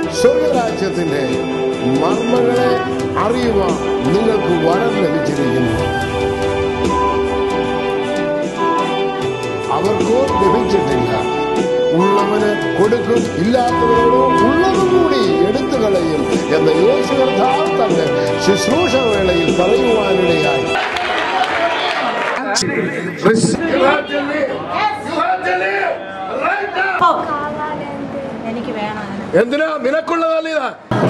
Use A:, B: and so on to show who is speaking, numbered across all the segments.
A: സ്വർഗരാജ്യത്തിന്റെ മർമ്മങ്ങളെ അറിയുവാൻ നിങ്ങൾക്ക് വരം ലഭിച്ചിരിക്കുന്നു അവർക്കോ ലഭിച്ചിട്ടില്ല ഉള്ളവന് കൊടുക്കും ഇല്ലാത്തവരോടോ ഉള്ളതും കൂടി എടുത്തു കളയും എന്ന് യേശു കർത്താവ് തന്റെ ശുശ്രൂഷ വേളയിൽ പറയുവാനിടയായി
B: എനിക്ക് വേണം അങ്ങനെ.
A: എന്തിനാ നിനക്കുള്ളതല്ല ഇതാ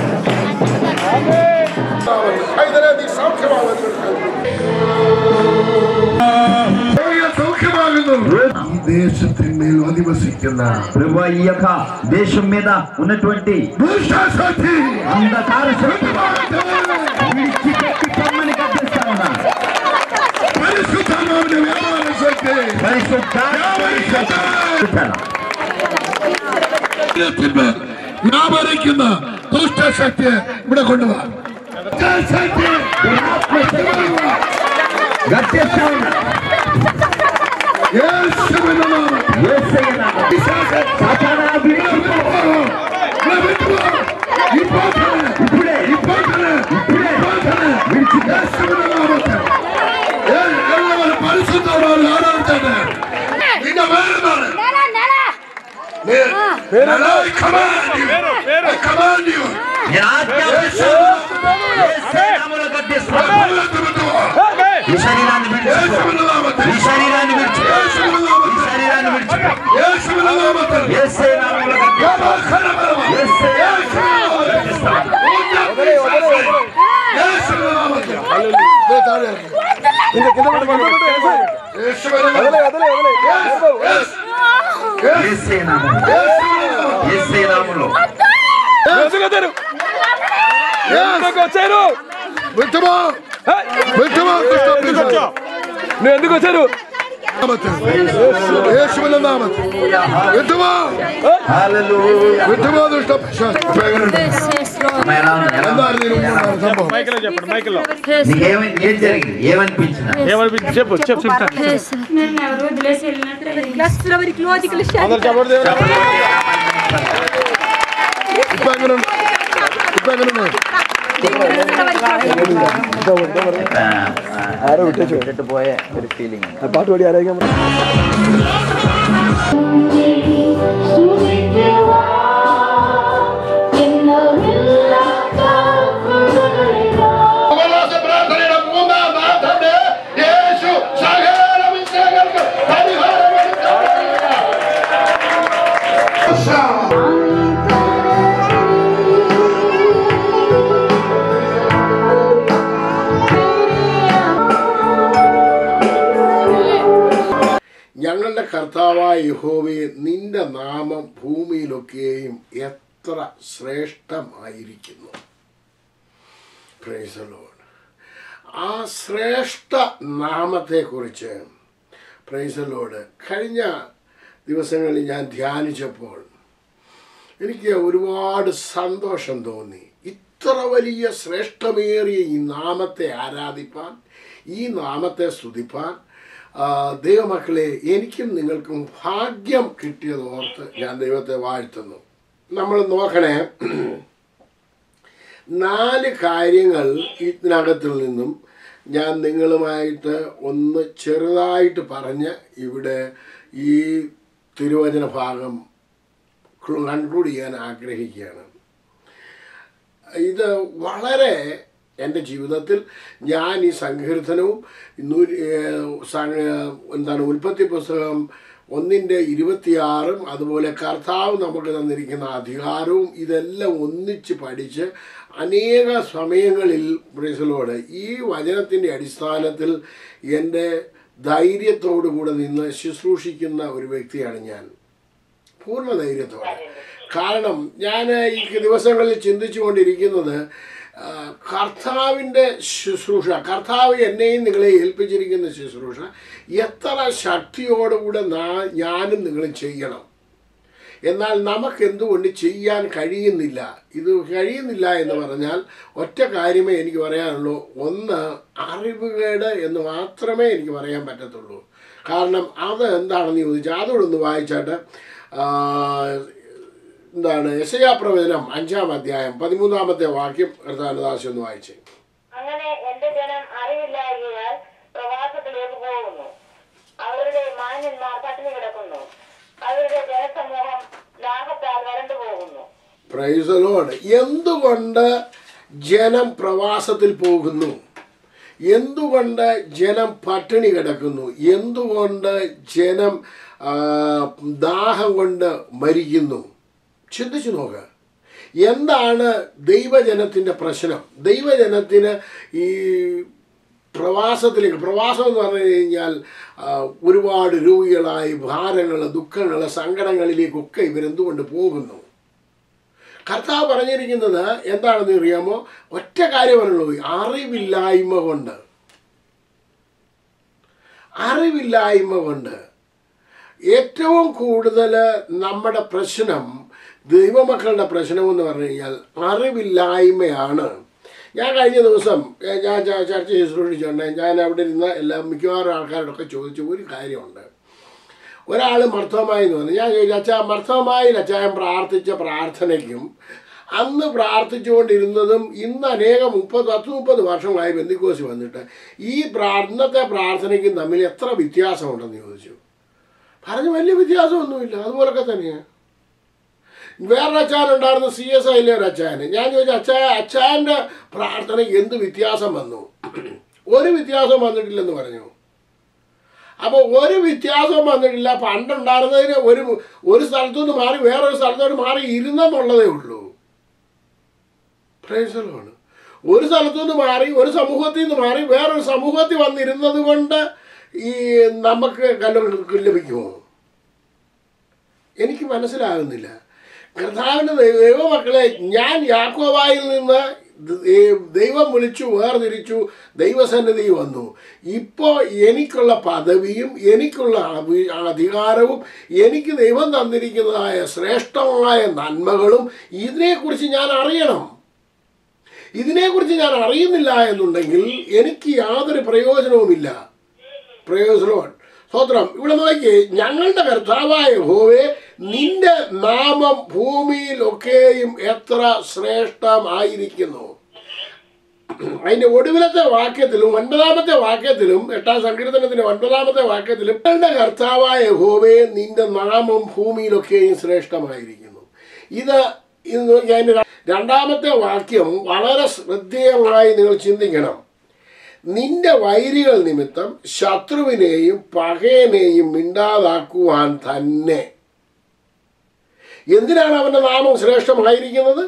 A: ഈ ദേശത്തിന്മേൽ അധിവസിക്കുന്ന
C: ప్రభు ఈ యొక్క దేశం మీద ఉన్నటువంటి
A: ദുഷ്ടശക്തി
C: అంధకార శక్తి విడిచిపెట్టి కమ్మని కట్టిస్తా ఉన్నాను
A: പരിശുദ്ധാത്മാവിന്റെ വ്യാപാര ശക്തി ദൈവത്തിന്മേൽ വ്യാപരിക്കുന്ന ദുഷ്ടശക്തിയെ ഇവിടെ കൊണ്ടുപോകാം
C: గట్టిస్తా ఉన్నా
A: യേശുവിന്റെ നാമത്തിൽ
C: యేసయ్య నామములో. సాతానా విడిచిపో. ఇప్పుడే ఇప్పుడే విడిచిపో.
A: എല്ലാവരും പരിശുദ്ധമായി ആരാധിച്ചത് നിന്റെ പേരെന്താണ് I command you. I command you.
C: నేను ఆజ్ఞాపిస్తున్నాను. యేసయ్య నామములో గద్దిస్తున్నాను.
A: ഭൂതത്തെ വിട്ടുപോ.
C: ఈ శరీరాన్ని విడిచిపో
A: യേശുവിന്റെ നാമത്തിൽ.
C: ఈ శరీరాన్ని విడిచిపో
A: യേശുവിന്റെ
C: ఈ
A: നാമത്തിൽ.
C: శరీరాన్ని విడిచిపో
A: യേശുവിന്റെ നാമത്തിൽ.
C: యేసయ్య నామములో గద్దిస్తున్నాను. యేసయ్య నామములో గద్దిస్తున్నాను.
A: യേശുവിന്റെ നാമത്തിൽ. ദേ താഴെ ഇറങ്ങ്. യേശുവിന്റെ നാമത്തിൽ. Yes. Yes.
C: యేసయ్య నామములో
A: യേശുവിന്റെ നാമത്തിൽ.
C: యేసయ్య నామములో
A: Yes. വിട്ടുപോ. വിട്ടുപോ. ദുഷ്ടപിശാച്.
D: నువ్వు ఎందుకు వచ్చారు
A: നാമത്തിൽ. യേശുവിന്റെ നാമത്തിൽ. വിട്ടുപോ.
C: హల్లెలూయా
A: വിട്ടുപോ ദുഷ്ടപിശാച്. ഇപ്പൊ എങ്ങനെയുണ്ട്?
C: నాయనా, ఎలా
A: എന്തായിരുന്നു ഇതിനു മുമ്പുണ്ടായ സംഭവം
D: మైకిలో చెప్పండి మైకిలో
C: నీకేమై ఏం జరిగింది ఏమనిపించింది
D: ఏమనిపించి చెప్పు చెప్పు చెప్తాను
B: నేను ఎవరు వదిలేసి వెళ్ళినట్టు క్లాస్లో వరకు లోజికల్
D: అందరు చెప్పండి దేవుడా.
A: ഇപ്പൊ എങ്ങനെയുണ്ട് ഇപ്പൊ എങ്ങനെയുണ്ട്
C: ఆరో విట్టు పోయే ഒരു ఫీలింగ్
A: ഉപവാസ പ്രാർത്ഥനയുടെ മൂന്നാം നാഥന്റെ യേശു സകല വിഷയങ്ങൾക്ക് പരിഹാരമെടുത്ത ഞങ്ങളുടെ കർത്താവായ യഹോവയെ നിന്റെ നാമം ഭൂമിയിലൊക്കെയും എത്ര ശ്രേഷ്ഠമായിരിക്കുന്നു Praise the Lord. ആ ശ്രേഷ്ഠ നാമത്തെക്കുറിച്ച് പ്രൈസ് ലോഡ് കഴിഞ്ഞ ദിവസങ്ങളിൽ ഞാൻ ധ്യാനിച്ചപ്പോൾ എനിക്ക് ഒരുപാട് സന്തോഷം തോന്നി ഇത്ര വലിയ ശ്രേഷ്ഠമേറിയ ഈ നാമത്തെ ആരാധിപ്പാൻ ഈ നാമത്തെ സ്തുതിപ്പാൻ ആ, ദൈവമക്കളെ എനിക്കും നിങ്ങൾക്കും ഭാഗ്യം കിട്ടിയത് ഓർത്ത് ഞാൻ ദൈവത്തെ വാഴ്ത്തുന്നു നമ്മൾ നോക്കണേ നാല് കാര്യങ്ങൾ ഇതിനകത്തിൽ നിന്നും ഞാൻ നിങ്ങളുമായിട്ട് ഒന്ന് ചെറുതായിട്ട് പറഞ്ഞ് ഇവിടെ ഈ തിരുവചന ഭാഗം കൺക്ലൂഡ് ചെയ്യാൻ ആഗ്രഹിക്കുകയാണ് ഇത് വളരെ എൻ്റെ ജീവിതത്തിൽ ഞാൻ ഈ സങ്കീർത്തനവും നൂ- ഏഹ് സ- എന്താണ് ഉൽപ്പത്തി പുസ്തകം ഒന്നിൻ്റെ ഇരുപത്തിയാറും അതുപോലെ കർത്താവ് നമുക്ക് തന്നിരിക്കുന്ന അധികാരവും ഇതെല്ലാം ഒന്നിച്ച് പഠിച്ച് അനേക സമയങ്ങളിൽ ബ്രസലോട് ഈ വചനത്തിൻ്റെ അടിസ്ഥാനത്തിൽ എൻ്റെ ധൈര്യത്തോടു കൂടെ നിന്ന് ശുശ്രൂഷിക്കുന്ന ഒരു വ്യക്തിയാണ് ഞാൻ പൂർണ്ണ ധൈര്യത്തോടെ കാരണം ഞാൻ ഈ ദിവസങ്ങളിൽ ചിന്തിച്ചുകൊണ്ടിരിക്കുന്നത് ആ, കർത്താവിൻ്റെ ശുശ്രൂഷ കർത്താവ് എന്നെയും നിങ്ങളെ ഏൽപ്പിച്ചിരിക്കുന്ന ശുശ്രൂഷ എത്ര ശക്തിയോടുകൂടെ നാ- ഞാനും നിങ്ങളും ചെയ്യണം എന്നാൽ നമുക്ക് എന്തുകൊണ്ട് ചെയ്യാൻ കഴിയുന്നില്ല ഇത് കഴിയുന്നില്ല എന്ന് പറഞ്ഞാൽ ഒറ്റ കാര്യമേ എനിക്ക് പറയാനുള്ളൂ ഒന്ന് അറിവുകേട് എന്ന് മാത്രമേ എനിക്ക് പറയാൻ പറ്റത്തുള്ളൂ കാരണം അത് എന്താണെന്ന് ചോദിച്ചാൽ അതോടൊന്ന് വായിച്ചാട്ട് ആ, എന്താണ് യശയാ പ്രവചനം അഞ്ചാം അധ്യായം പതിമൂന്നാമത്തെ വാക്യം കർത്താനദാസി ഒന്ന് വായിച്ചേ
E: അങ്ങനെ എന്റെ ജനം അറിവില്ലായകയാൽ പ്രവാസത്തിലേക്ക് പോകുന്നു അവരുടെ മാന്യന്മാർ പട്ടിണി കിടക്കുന്നു അവരുടെ ജനസമൂഹം ലാഭത്താൽ വരണ്ടു പോകുന്നു
A: പ്രൈസലോട് എന്തുകൊണ്ട് ജനം പ്രവാസത്തിൽ പോകുന്നു എന്തുകൊണ്ട് ജനം പട്ടിണി കിടക്കുന്നു എന്തുകൊണ്ട് ജനം ആ, ദാഹം കൊണ്ട് മരിക്കുന്നു ചിന്തിച്ചു നോക്ക് എന്താണ് ദൈവജനത്തിൻ്റെ പ്രശ്നം ദൈവജനത്തിന് ഈ പ്രവാസത്തിലേക്ക് പ്രവാസം എന്ന് പറഞ്ഞു കഴിഞ്ഞാൽ ആ, ഒരുപാട് രോഗികളായി ഭാരങ്ങൾ ദുഃഖങ്ങൾ സങ്കടങ്ങളിലേക്കൊക്കെ ഇവരെന്തുകൊണ്ട് പോകുന്നു കർത്താവ് പറഞ്ഞിരിക്കുന്നത് എന്താണെന്ന് അറിയാമോ ഒറ്റ കാര്യമാണുള്ളൂ അറിവില്ലായ്മ കൊണ്ട് അറിവില്ലായ്മ കൊണ്ട് ഏറ്റവും കൂടുതൽ നമ്മുടെ പ്രശ്നം ദൈവമക്കളുടെ പ്രശ്നം എന്ന് പറഞ്ഞു കഴിഞ്ഞാൽ അറിവില്ലായ്മയാണ് ഞാൻ കഴിഞ്ഞ ദിവസം ഏ, ഞാൻ ച- ചർച്ച ശുശ്രൂഷിച്ചുകൊണ്ട് ഞാൻ അവിടെ ഇരുന്ന എല്ലാ മിക്കവാറും ആൾക്കാരോടൊക്കെ ചോദിച്ച ഒരു കാര്യമുണ്ട് ഒരാൾ മർത്തമായി എന്ന് പറഞ്ഞു ഞാൻ ചോദിച്ചു അച്ഛാ മർത്തമായിൽ അച്ചായൻ പ്രാർത്ഥിച്ച പ്രാർത്ഥനയ്ക്കും അന്ന് പ്രാർത്ഥിച്ചുകൊണ്ടിരുന്നതും ഇന്ന് അനേകം മുപ്പത് പത്ത് മുപ്പത് വർഷമായി ബന്ധിക്കോസ് വന്നിട്ട് ഈ പ്രാ ഇന്നത്തെ പ്രാർത്ഥനയ്ക്കും തമ്മിൽ എത്ര വ്യത്യാസമുണ്ടെന്ന് ചോദിച്ചു പറഞ്ഞു വലിയ വ്യത്യാസമൊന്നുമില്ല അതുപോലൊക്കെ തന്നെയാണ് വേറൊരു അച്ചാനുണ്ടായിരുന്നു സി എസ് ഐയിലെ ഒരു അച്ചായന് ഞാൻ ചോദിച്ചു അച്ചായ അച്ചായൻ്റെ പ്രാർത്ഥനയ്ക്ക് എന്ത് വ്യത്യാസം വന്നു ഒരു വ്യത്യാസം വന്നിട്ടില്ലെന്ന് പറഞ്ഞു അപ്പോൾ ഒരു വ്യത്യാസവും വന്നിട്ടില്ല പണ്ടുണ്ടായിരുന്നതിന് ഒരു ഒരു സ്ഥലത്തു നിന്ന് മാറി വേറൊരു സ്ഥലത്തോട്ട് മാറി ഇരുന്നെന്നുള്ളതേ ഉള്ളൂ പ്രേസലമാണ് ഒരു സ്ഥലത്തു നിന്ന് മാറി ഒരു സമൂഹത്തിൽ നിന്ന് മാറി വേറൊരു സമൂഹത്തിൽ വന്നിരുന്നത് കൊണ്ട് ഈ നമുക്ക് കല്ല് ലഭിക്കുമോ എനിക്ക് മനസ്സിലാകുന്നില്ല കർത്താവിൻ്റെ ദൈവമക്കളെ ഞാൻ യാക്കോവായിൽ നിന്ന് ദ- ദൈവം വിളിച്ചു വേർതിരിച്ചു ദൈവസന്നിധി വന്നു ഇപ്പോൾ എനിക്കുള്ള പദവിയും എനിക്കുള്ള അഭി- അധികാരവും എനിക്ക് ദൈവം തന്നിരിക്കുന്നതായ ശ്രേഷ്ഠമായ നന്മകളും ഇതിനെക്കുറിച്ച് ഞാൻ അറിയണം ഇതിനെക്കുറിച്ച് ഞാൻ അറിയുന്നില്ല എന്നുണ്ടെങ്കിൽ എനിക്ക് യാതൊരു പ്രയോജനവുമില്ല പ്രയോജനമാണ് സ്തോത്രം ഇവിടെ നോക്കിയേ ഞങ്ങളുടെ കർത്താവായ ഹോവേ നിന്റെ നാമം ഭൂമിയിലൊക്കെയും എത്ര ശ്രേഷ്ഠമായിരിക്കുന്നു അതിന്റെ ഒടുവിലത്തെ വാക്യത്തിലും ഒൻപതാമത്തെ വാക്യത്തിലും എട്ടാം സങ്കീർത്തനത്തിന്റെ ഒൻപതാമത്തെ വാക്യത്തിലും ഞങ്ങളുടെ കർത്താവായ ഹോവേ നിന്റെ നാമം ഭൂമിയിലൊക്കെയും ശ്രേഷ്ഠമായിരിക്കുന്നു ഇത് ഇത് നോക്കി അതിന്റെ ര- രണ്ടാമത്തെ വാക്യം വളരെ ശ്രദ്ധേയമായി നിങ്ങൾ ചിന്തിക്കണം നിന്റെ വൈരികൾ നിമിത്തം ശത്രുവിനെയും പകയനെയും മിണ്ടാതാക്കുവാൻ തന്നെ എന്തിനാണ് അവന്റെ നാമം ശ്രേഷ്ഠമായിരിക്കുന്നത്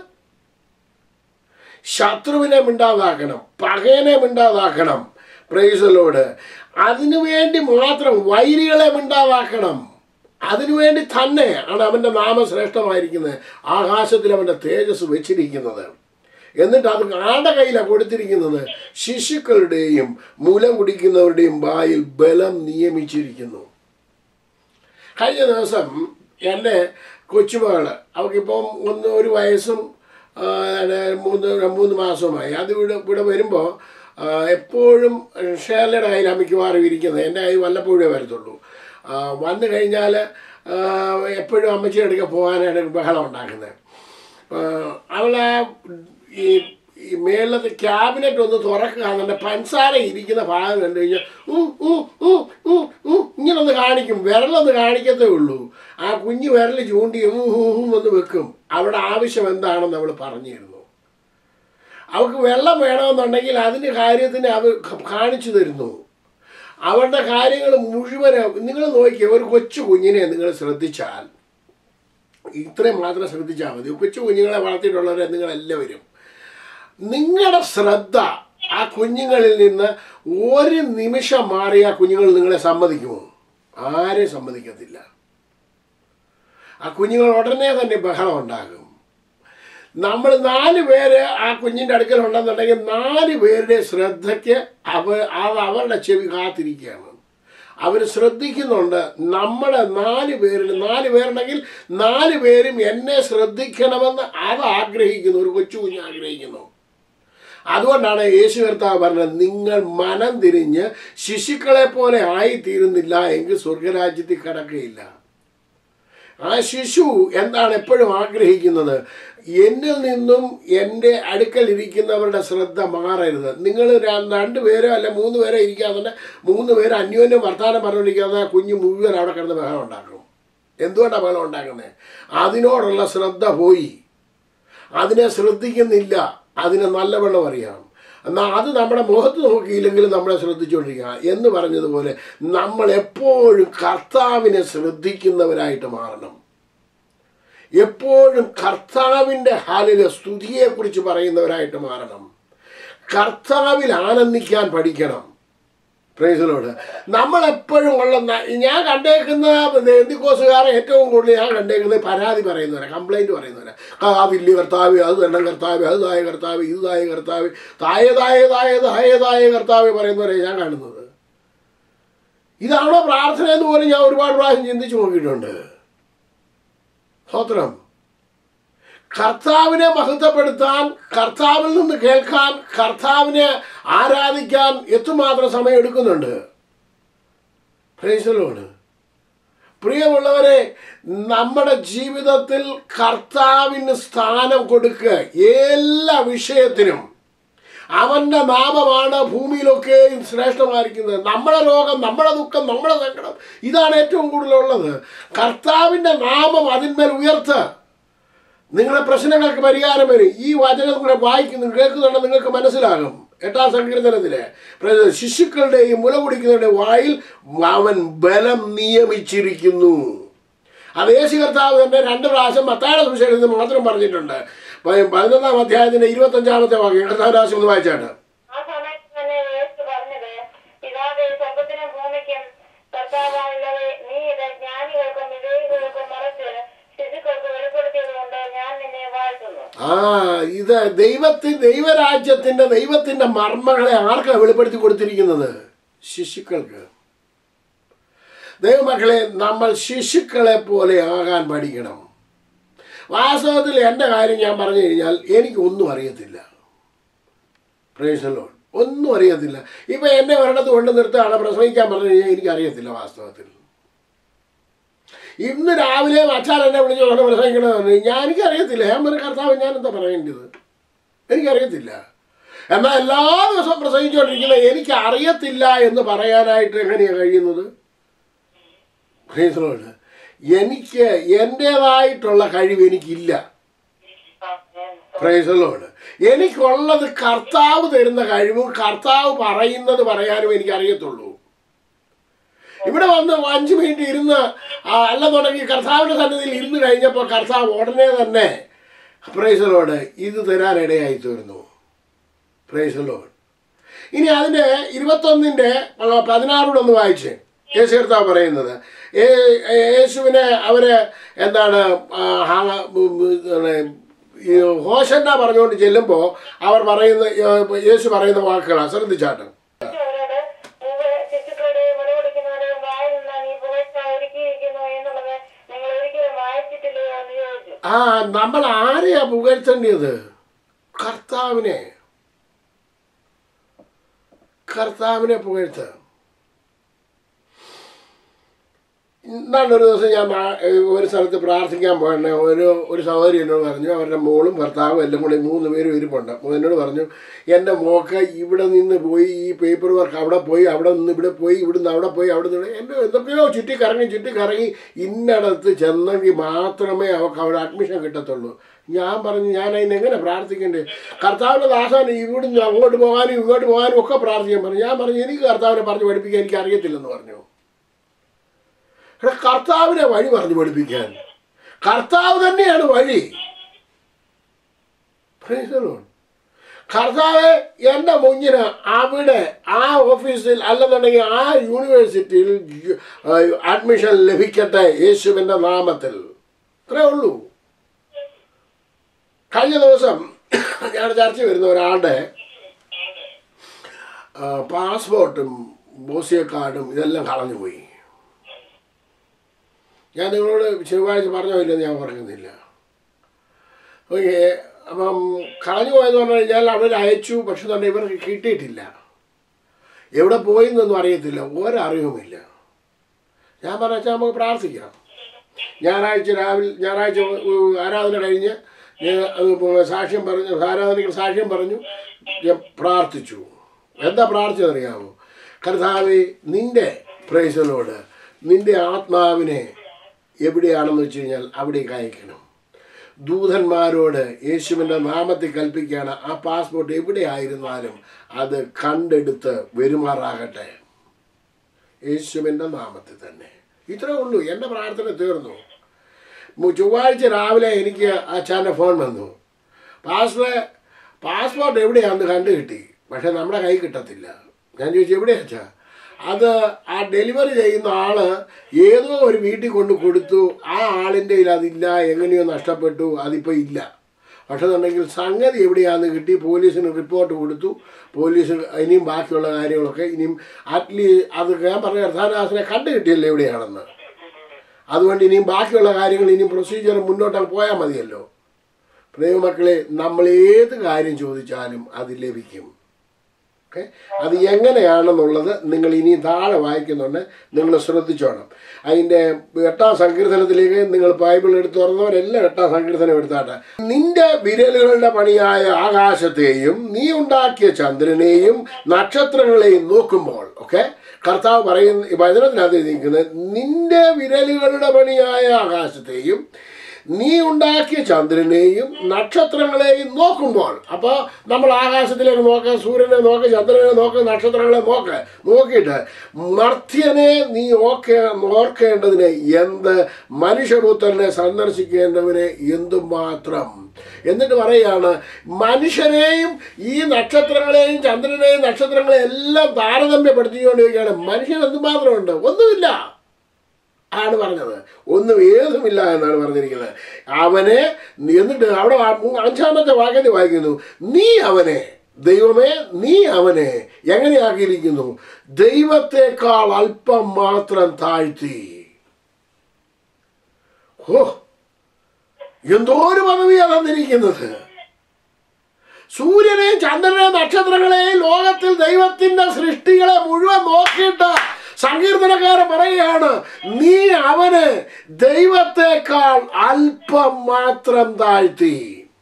A: ശത്രുവിനെ മിണ്ടാതാക്കണം പകയനെ മിണ്ടാതാക്കണം പ്രൈസലോട് അതിനുവേണ്ടി മാത്രം വൈരികളെ മിണ്ടാതാക്കണം അതിനുവേണ്ടി തന്നെ ആണ് അവൻ്റെ നാമം ശ്രേഷ്ഠമായിരിക്കുന്നത് ആകാശത്തിൽ അവൻ്റെ തേജസ് വെച്ചിരിക്കുന്നത് എന്നിട്ട് അത് ആരുടെ കയ്യിലാണ് കൊടുത്തിരിക്കുന്നത് ശിശുക്കളുടെയും മൂലം കുടിക്കുന്നവരുടെയും വായിൽ ബലം നിയമിച്ചിരിക്കുന്നു കഴിഞ്ഞ ദിവസം എൻ്റെ കൊച്ചുമകള് അവൾക്കിപ്പം ഒന്ന് ഒരു വയസ്സും ആ, പിന്നെ മൂന്ന് മൂന്ന് മാസവുമായി അത് ഇവിടെ ഇവിടെ വരുമ്പോൾ എപ്പോഴും ഷേലയുടെ കയ്യിലാണ് മിക്കവാറും ഇരിക്കുന്നത് എൻ്റെ കയ്യിൽ വല്ലപ്പോഴേ വരത്തുള്ളൂ ആ, വന്നു കഴിഞ്ഞാൽ എപ്പോഴും അമ്മച്ചിയുടെ അടുക്ക പോകാനായിട്ട് ബഹളം ഉണ്ടാക്കുന്നത് അവളെ ഈ ഈ മേളത്തെ ക്യാബിനറ്റ് ഒന്ന് തുറക്കുക എന്നെ പഞ്ചസാര ഇരിക്കുന്ന ഭാഗം കണ്ടു കഴിഞ്ഞാൽ ഉം, ഉം, ഉം, ഉം, ഉം, ഇങ്ങനൊന്ന് കാണിക്കും വിരലൊന്ന് കാണിക്കത്തേ ഉള്ളൂ ആ കുഞ്ഞ് വിരൽ ചൂണ്ടി ഉം, ഉം, ഉം എന്ന് വെക്കും അവിടെ ആവശ്യം എന്താണെന്ന് അവൾ പറഞ്ഞിരുന്നു അവൾക്ക് വെള്ളം വേണമെന്നുണ്ടെങ്കിൽ അതിൻ്റെ കാര്യത്തിന് അവർ കാണിച്ചു തരുന്നു അവരുടെ കാര്യങ്ങൾ മുഴുവൻ നിങ്ങൾ നോക്കിയ ഒരു കൊച്ചു കുഞ്ഞിനെ നിങ്ങൾ ശ്രദ്ധിച്ചാൽ ഇത്രയും മാത്രം ശ്രദ്ധിച്ചാൽ മതി കൊച്ചു കുഞ്ഞുങ്ങളെ വളർത്തിയിട്ടുള്ളവരെ നിങ്ങളെല്ലാവരും നിങ്ങളുടെ ശ്രദ്ധ ആ കുഞ്ഞുങ്ങളിൽ നിന്ന് ഒരു നിമിഷം മാറി ആ കുഞ്ഞുങ്ങൾ നിങ്ങളെ സമ്മതിക്കുമോ ആരെയും സമ്മതിക്കത്തില്ല ആ കുഞ്ഞുങ്ങൾ ഉടനെ തന്നെ ബഹളം ഉണ്ടാകും നമ്മൾ നാല് പേര് ആ കുഞ്ഞിൻ്റെ അടുക്കൽ ഉണ്ടെന്നുണ്ടെങ്കിൽ നാല് പേരുടെ ശ്രദ്ധയ്ക്ക് അവ അത് അവരുടെ ചെവി കാത്തിരിക്കുകയാണ് അവർ ശ്രദ്ധിക്കുന്നുണ്ട് നമ്മുടെ നാല് പേരിൽ നാല് പേരുണ്ടെങ്കിൽ നാല് പേരും എന്നെ ശ്രദ്ധിക്കണമെന്ന് അത് ആഗ്രഹിക്കുന്നു ഒരു കൊച്ചു കുഞ്ഞ് ആഗ്രഹിക്കുന്നു അതുകൊണ്ടാണ് യേശു കർത്താവ് പറഞ്ഞത് നിങ്ങൾ മനം തിരിഞ്ഞ് ശിശുക്കളെ പോലെ ആയിത്തീരുന്നില്ല എങ്കിൽ സ്വർഗരാജ്യത്തിൽ കിടക്കുകയില്ല ആ ശിശു എന്താണ് എപ്പോഴും ആഗ്രഹിക്കുന്നത് എന്നിൽ നിന്നും എൻ്റെ അടുക്കൽ ഇരിക്കുന്നവരുടെ ശ്രദ്ധ മാറരുത് നിങ്ങൾ രണ്ട് പേരോ അല്ല മൂന്ന് പേരോ ഇരിക്കാതെ തന്നെ മൂന്ന് പേര് അന്യോന്യം വർത്തമാനം പറഞ്ഞുകൊണ്ടിരിക്കാതെ കുഞ്ഞ് മുഴുവൻ അവിടെ കിടന്ന് ബഹളം ഉണ്ടാക്കും എന്തുകൊണ്ടാണ് ബഹളം ഉണ്ടാക്കുന്നത് അതിനോടുള്ള ശ്രദ്ധ പോയി അതിനെ ശ്രദ്ധിക്കുന്നില്ല അതിനെ നല്ലവണ്ണം അറിയാം എന്നാൽ അത് നമ്മുടെ മുഖത്ത് നോക്കിയില്ലെങ്കിലും നമ്മളെ ശ്രദ്ധിച്ചുകൊണ്ടിരിക്കുക എന്ന് പറഞ്ഞതുപോലെ നമ്മൾ എപ്പോഴും കർത്താവിനെ ശ്രദ്ധിക്കുന്നവരായിട്ട് മാറണം എപ്പോഴും കർത്താവിൻ്റെ ഹാലിലെ സ്തുതിയെക്കുറിച്ച് പറയുന്നവരായിട്ട് മാറണം കർത്താവിൽ ആനന്ദിക്കാൻ പഠിക്കണം പ്രൈസിലോട് നമ്മളെപ്പോഴും ഉള്ള ന- ഞാൻ കണ്ടേക്കുന്ന എന്തിക്കോസുകാരെ ഏറ്റവും കൂടുതൽ ഞാൻ കണ്ടേക്കുന്നത് പരാതി പറയുന്നവരെ കംപ്ലൈൻറ്റ് പറയുന്നവരെ കാവില്ല കർത്താവ് അത് തന്നെ കർത്താവ് അത് തായ കർത്താവ് ഇത് തായ കർത്താവ് തായ തായ തായ തായ തായ കർത്താവ് പറയുന്നവരെ ഞാൻ കാണുന്നത് ഇതാണോ പ്രാർത്ഥന എന്ന് പോലും ഞാൻ ഒരുപാട് പ്രാവശ്യം ചിന്തിച്ചു നോക്കിയിട്ടുണ്ട് സ്തോത്രം കർത്താവിനെ മഹത്വപ്പെടുത്താൻ കർത്താവിൽ നിന്ന് കേൾക്കാൻ കർത്താവിനെ ആരാധിക്കാൻ എത്രമാത്രം സമയം എടുക്കുന്നുണ്ട് പ്രേസലോട് പ്രിയമുള്ളവരെ നമ്മുടെ ജീവിതത്തിൽ കർത്താവിന് സ്ഥാനം കൊടുക്കുക എല്ലാ വിഷയത്തിനും അവന്റെ നാമമാണ് ഭൂമിയിലൊക്കെ ശ്രേഷ്ഠമായിരിക്കുന്നത് നമ്മുടെ രോഗം നമ്മുടെ ദുഃഖം നമ്മുടെ സങ്കടം ഇതാണ് ഏറ്റവും കൂടുതലുള്ളത് കർത്താവിൻ്റെ നാമം അതിന്മേൽ ഉയർത്തുക നിങ്ങളുടെ പ്രശ്നങ്ങൾക്ക് പരിഹാരം വരും ഈ വചനം കൂടെ വായിക്കുന്നു കേൾക്കുന്നുണ്ട് നിങ്ങൾക്ക് മനസ്സിലാകും എട്ടാം സങ്കീർത്തനത്തിലെ പ്ര- ശിശുക്കളുടെയും മുല കുടിക്കുന്നവരുടെയും വായിൽ അവൻ ബലം നിയമിച്ചിരിക്കുന്നു അത് യേശു കർത്താവ് തന്നെ രണ്ട് പ്രാവശ്യം മത്തായുടെ സുവിശേഷത്തിൽ മാത്രം പറഞ്ഞിട്ടുണ്ട് പ- പതിനൊന്നാം അധ്യായത്തിന്റെ ഇരുപത്തഞ്ചാമത്തെ വാക്യം കർത്താവരാശം ഒന്ന് വായിച്ചാണ്
E: ആ സമയത്ത് തന്നെ യേശു പറഞ്ഞത് പിതാവേ സ്വർഗത്തിനും ഭൂമിക്കും കർത്താവായുള്ളവേ നീ ഇത് ജ്ഞാനികൾക്കും വിവേകികൾക്കും മറച്ച് ശിശുക്കൾക്ക് വെളിപ്പെടുത്തിയത് കൊണ്ട് ഞാൻ നിന്നെ വാഴ്ത്തുന്നു
A: ആ ഇത് ദൈവത്തിൽ ദൈവരാജ്യത്തിന്റെ ദൈവത്തിന്റെ മർമ്മങ്ങളെ ആർക്കാണ് വെളിപ്പെടുത്തി കൊടുത്തിരിക്കുന്നത് ശിശുക്കൾക്ക് ദൈവമക്കളെ നമ്മൾ ശിശുക്കളെ പോലെ ആകാൻ പഠിക്കണം വാസ്തവത്തിൽ എൻ്റെ കാര്യം ഞാൻ പറഞ്ഞു കഴിഞ്ഞാൽ എനിക്ക് ഒന്നും അറിയത്തില്ല പ്രേഷനോട് ഒന്നും അറിയത്തില്ല ഇപ്പം എന്നെ ഒരിടത്ത് കൊണ്ട് നിർത്തുകയാണ് പ്രസവിക്കാൻ പറഞ്ഞു കഴിഞ്ഞാൽ എനിക്കറിയത്തില്ല വാസ്തവത്തിൽ ഇന്ന് രാവിലെ അച്ഛൻ എന്നെ വിളിച്ച് കൊണ്ട് പ്രസംഗിക്കണമെന്ന് പറഞ്ഞു ഞാൻ എനിക്കറിയത്തില്ല ഞാൻ പറഞ്ഞു കർത്താവ് ഞാൻ എന്താ പറയേണ്ടത് എനിക്കറിയത്തില്ല എന്നാൽ എല്ലാ ദിവസവും പ്രസംഗിച്ചുകൊണ്ടിരിക്കുന്ന എനിക്ക് അറിയത്തില്ല എന്ന് പറയാനായിട്ട് എങ്ങനെയാണ് കഴിയുന്നത് പ്രീസലോട് എനിക്ക് എൻ്റേതായിട്ടുള്ള കഴിവ് എനിക്കില്ല പ്രൈസലോട് എനിക്കുള്ളത് കർത്താവ് തരുന്ന കഴിവും കർത്താവ് പറയുന്നത് പറയാനും എനിക്ക് അറിയത്തുള്ളൂ ഇവിടെ വന്ന് അഞ്ച് മിനിറ്റ് ഇരുന്ന് ആ, അല്ലെന്നുണ്ടെങ്കിൽ കർത്താവിൻ്റെ സന്നിധിയിൽ ഇരുന്ന് കഴിഞ്ഞപ്പോൾ കർത്താവ് ഉടനെ തന്നെ പ്രൈസലോട് ഇത് തരാനിടയായി തീർന്നു പ്രൈസലോട് ഇനി അതിൻ്റെ ഇരുപത്തൊന്നിൻ്റെ പതിനാറൂടെ ഒന്ന് വായിച്ച് യേശു കർത്താവ് പറയുന്നത് ഏ- യേശുവിനെ അവര് എന്താണ് ആ, ഹാ- ഉം, എന്താണ്, ഈ ഹോഷന്ന പറഞ്ഞുകൊണ്ട് ചെല്ലുമ്പോൾ അവർ പറയുന്ന യേശു പറയുന്ന വാക്കുകളാണ് ശ്രദ്ധിച്ചാട്ട്
E: യേശു അവരോട് "പൂവ- ശിശുക്കളുടെയും മുലകുടിക്കുന്നവരുടെയും വായിൽ നിന്ന് നീ പുകഴ്ച ഒരുക്കിയിരിക്കുന്നു എന്നുള്ളത് നിങ്ങൾ ഒരിക്കലും വായിച്ചിട്ടില്ലയോ എന്ന് ചോദിച്ചു
A: ആ നമ്മൾ ആരെയാ പുകഴ്ത്തേണ്ടത് കർത്താവിനെ കർത്താവിനെ പുകഴ്ത്തുക ഇന്നാണ് ഒരു ദിവസം ഞാൻ നാ- ഒരു സ്ഥലത്ത് പ്രാർത്ഥിക്കാൻ പോകണേ ഒരു ഒരു സഹോദരി എന്നോട് പറഞ്ഞു അവരുടെ മോളും ഭർത്താവും എല്ലാം കൂടി മൂന്ന് പേരും ഇരിപ്പുണ്ട് അപ്പോൾ എന്നോട് പറഞ്ഞു എൻ്റെ മോക്ക് ഇവിടെ നിന്ന് പോയി ഈ പേപ്പർ വർക്ക് അവിടെ പോയി അവിടെ നിന്ന് ഇവിടെ പോയി ഇവിടുന്ന് അവിടെ പോയി അവിടെ നിന്ന് ഇവിടെ എൻ്റെ എന്തൊക്കെയോ ചുറ്റി കറങ്ങി ചുറ്റി കറങ്ങി ഇന്നടത്ത് ചെന്നെങ്കിൽ മാത്രമേ അവൾക്ക് അവിടെ അഡ്മിഷൻ കിട്ടത്തുള്ളൂ ഞാൻ പറഞ്ഞു ഞാൻ അതിന് എങ്ങനെ പ്രാർത്ഥിക്കണ്ടേ കർത്താവിൻ്റെ ദാസാൻ ഇവിടുന്ന് അങ്ങോട്ട് പോകാനും ഇങ്ങോട്ട് പോകാനും ഒക്കെ പ്രാർത്ഥിക്കാൻ പറഞ്ഞു ഞാൻ പറഞ്ഞു എനിക്ക് കർത്താവിനെ പറഞ്ഞ് പഠിപ്പിക്കാൻ എനിക്ക് അറിയത്തില്ലെന്ന് പറഞ്ഞു എടാ കർത്താവിനെ വഴി പറഞ്ഞു പഠിപ്പിക്കാൻ കർത്താവ് തന്നെയാണ് വഴി Praise the Lord. കർത്താവ് എൻ്റെ മുന്നിന് അവിടെ ആ ഓഫീസിൽ അല്ലെന്നുണ്ടെങ്കിൽ ആ യൂണിവേഴ്സിറ്റിയിൽ അഡ്മിഷൻ ലഭിക്കട്ടെ യേശുവിൻ്റെ നാമത്തിൽ ഇത്രേ ഉള്ളൂ കഴിഞ്ഞ ദിവസം ഞാൻ ചർച്ച വരുന്ന ഒരാളുടെ പാസ്പോർട്ടും ബോസിയ കാർഡും ഇതെല്ലാം കളഞ്ഞുപോയി ഞാൻ നിങ്ങളോട് ചൊവ്വാഴ്ച പറഞ്ഞോ ഇല്ലെന്ന് ഞാൻ പറയുന്നില്ല ഓക്കെ അപ്പം കളഞ്ഞു പോയെന്ന് പറഞ്ഞു കഴിഞ്ഞാൽ അവർ അയച്ചു പക്ഷെ തന്നെ ഇവർക്ക് കിട്ടിയിട്ടില്ല എവിടെ പോയി എന്നൊന്നും അറിയത്തില്ല ഒരറിവുമില്ല ഞാൻ പറഞ്ഞാൽ നമുക്ക് പ്രാർത്ഥിക്കാം ഞായറാഴ്ച രാവിലെ ഞായറാഴ്ച ഉ- ആരാധന കഴിഞ്ഞ് ഞാൻ അത് പോ- സാക്ഷ്യം പറഞ്ഞു ആരാധനയ്ക്ക് സാക്ഷ്യം പറഞ്ഞു ഞാൻ പ്രാർത്ഥിച്ചു എന്താ പ്രാർത്ഥിച്ചതറിയാമോ കർത്താവെ നിന്റെ പ്രൈസലോട് നിന്റെ ആത്മാവിനെ എവിടെയാണെന്ന് വെച്ച് കഴിഞ്ഞാൽ അവിടേക്ക് അയക്കണം ദൂതന്മാരോട് യേശുവിൻ്റെ നാമത്തിൽ കൽപ്പിക്കുകയാണ് ആ പാസ്പോർട്ട് എവിടെയായിരുന്നാലും അത് കണ്ടെടുത്ത് വരുമാറാകട്ടെ യേശുവിൻ്റെ നാമത്തിൽ തന്നെ ഇത്രേ ഉള്ളൂ എൻ്റെ പ്രാർത്ഥന തീർന്നു മു- ചൊവ്വാഴ്ച രാവിലെ എനിക്ക് അച്ഛൻ്റെ ഫോൺ വന്നു പാസ്പോർട്ട് പാസ്പോർട്ട് എവിടെയാണെന്ന് കണ്ടു കിട്ടി പക്ഷെ നമ്മുടെ കൈ കിട്ടത്തില്ല ഞാൻ ചോദിച്ചു എവിടെയാ അച്ഛാ അത് ആ ഡെലിവറി ചെയ്യുന്ന ആള് ഏതോ ഒരു വീട്ടിൽ കൊണ്ട് കൊടുത്തു ആ ആളിൻ്റെ കയ്യിൽ അതില്ല എങ്ങനെയോ നഷ്ടപ്പെട്ടു അതിപ്പോൾ ഇല്ല പക്ഷെ എന്നുണ്ടെങ്കിൽ സംഗതി എവിടെയാണെന്ന് കിട്ടി പോലീസിന് റിപ്പോർട്ട് കൊടുത്തു പോലീസ് ഇനിയും ബാക്കിയുള്ള കാര്യങ്ങളൊക്കെ ഇനിയും അറ്റ്ലീ അത് ഞാൻ പറഞ്ഞ കർത്താനാസിനെ കണ്ടു കിട്ടിയല്ലോ എവിടെയാണെന്ന് അതുകൊണ്ട് ഇനിയും ബാക്കിയുള്ള കാര്യങ്ങൾ ഇനിയും പ്രൊസീജിയർ മുന്നോട്ട് പോയാൽ മതിയല്ലോ പ്രേമമക്കളെ നമ്മൾ ഏത് കാര്യം ചോദിച്ചാലും അത് ലഭിക്കും ഓക്കെ അത് എങ്ങനെയാണെന്നുള്ളത് നിങ്ങൾ ഇനി താഴെ വായിക്കുന്നുണ്ട് നിങ്ങൾ ശ്രദ്ധിച്ചോണം അതിൻ്റെ എട്ടാം സങ്കീർത്തനത്തിലേക്ക് നിങ്ങൾ ബൈബിൾ എടുത്ത് തുറന്നവരെല്ലാം എട്ടാം സങ്കീർത്തനം എടുത്താട്ടെ നിന്റെ വിരലുകളുടെ പണിയായ ആകാശത്തെയും നീ ഉണ്ടാക്കിയ ചന്ദ്രനെയും നക്ഷത്രങ്ങളെയും നോക്കുമ്പോൾ ഓക്കെ കർത്താവ് പറയുന്ന ഈ വചനത്തിനകത്ത് എഴുതിയിരിക്കുന്നത് നിന്റെ വിരലുകളുടെ പണിയായ ആകാശത്തെയും നീ ഉണ്ടാക്കിയ ചന്ദ്രനെയും നക്ഷത്രങ്ങളെയും നോക്കുമ്പോൾ അപ്പോൾ നമ്മൾ ആകാശത്തിലേക്ക് നോക്കുക സൂര്യനെ നോക്കുക ചന്ദ്രനെ നോക്കുക നക്ഷത്രങ്ങളെ നോക്കുക നോക്കിയിട്ട് മർത്യനെ നീ ഓക്കെ ഓർക്കേണ്ടതിന് എന്ത് മനുഷ്യപുത്രനെ സന്ദർശിക്കേണ്ടവനെ എന്തുമാത്രം എന്നിട്ട് പറയുകയാണ് മനുഷ്യനെയും ഈ നക്ഷത്രങ്ങളെയും ചന്ദ്രനെയും നക്ഷത്രങ്ങളെയും എല്ലാം താരതമ്യപ്പെടുത്തിക്കൊണ്ട് ചോദിക്കുകയാണ് മനുഷ്യൻ എന്തുമാത്രമുണ്ട് ഒന്നുമില്ല ആണ് പറഞ്ഞത് ഒന്നും ഏതുമില്ല എന്നാണ് പറഞ്ഞിരിക്കുന്നത് അവനെ എന്നിട്ട് അവിടെ ആ മൂ- അഞ്ചാമത്തെ വാക്യത്തിൽ വായിക്കുന്നു നീ അവനെ ദൈവമേ നീ അവനെ എങ്ങനെയാക്കിയിരിക്കുന്നു ദൈവത്തെക്കാൾ അല്പം മാത്രം താഴ്ത്തി ഓ എന്തോ ഒരു പദവിയാണ് തന്നിരിക്കുന്നത് സൂര്യനെയും ചന്ദ്രനെയും നക്ഷത്രങ്ങളെയും ലോകത്തിൽ ദൈവത്തിന്റെ സൃഷ്ടികളെ മുഴുവൻ നോക്കിയിട്ട് സങ്കീർത്തനക്കാരൻ പറയുകയാണ് നീ അവന് ദൈവത്തെക്കാൾ അല്പം മാത്രം താഴ്ത്തി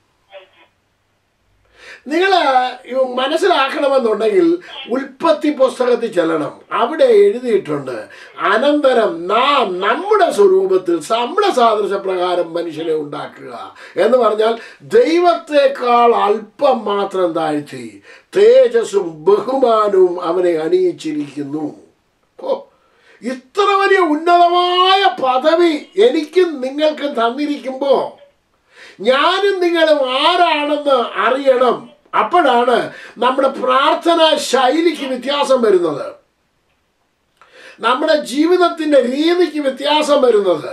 A: നിങ്ങൾ മനസ്സിലാക്കണമെന്നുണ്ടെങ്കിൽ ഉൽപ്പത്തി പുസ്തകത്തിൽ ചെല്ലണം അവിടെ എഴുതിയിട്ടുണ്ട് അനന്തരം നാം നമ്മുടെ സ്വരൂപത്തിൽ നമ്മുടെ സാദൃശ്യപ്രകാരം മനുഷ്യനെ ഉണ്ടാക്കുക എന്ന് പറഞ്ഞാൽ ദൈവത്തെക്കാൾ അല്പം മാത്രം താഴ്ത്തി തേജസ്സും ബഹുമാനവും അവനെ അണിയിച്ചിരിക്കുന്നു ഓ ഇത്ര വലിയ ഉന്നതമായ പദവി എനിക്കും നിങ്ങൾക്കും തന്നിരിക്കുമ്പോൾ ഞാനും നിങ്ങളും ആരാണെന്ന് അറിയണം അപ്പോഴാണ് നമ്മുടെ പ്രാർത്ഥന ശൈലിക്ക് വ്യത്യാസം വരുന്നത് നമ്മുടെ ജീവിതത്തിന്റെ രീതിക്ക് വ്യത്യാസം വരുന്നത്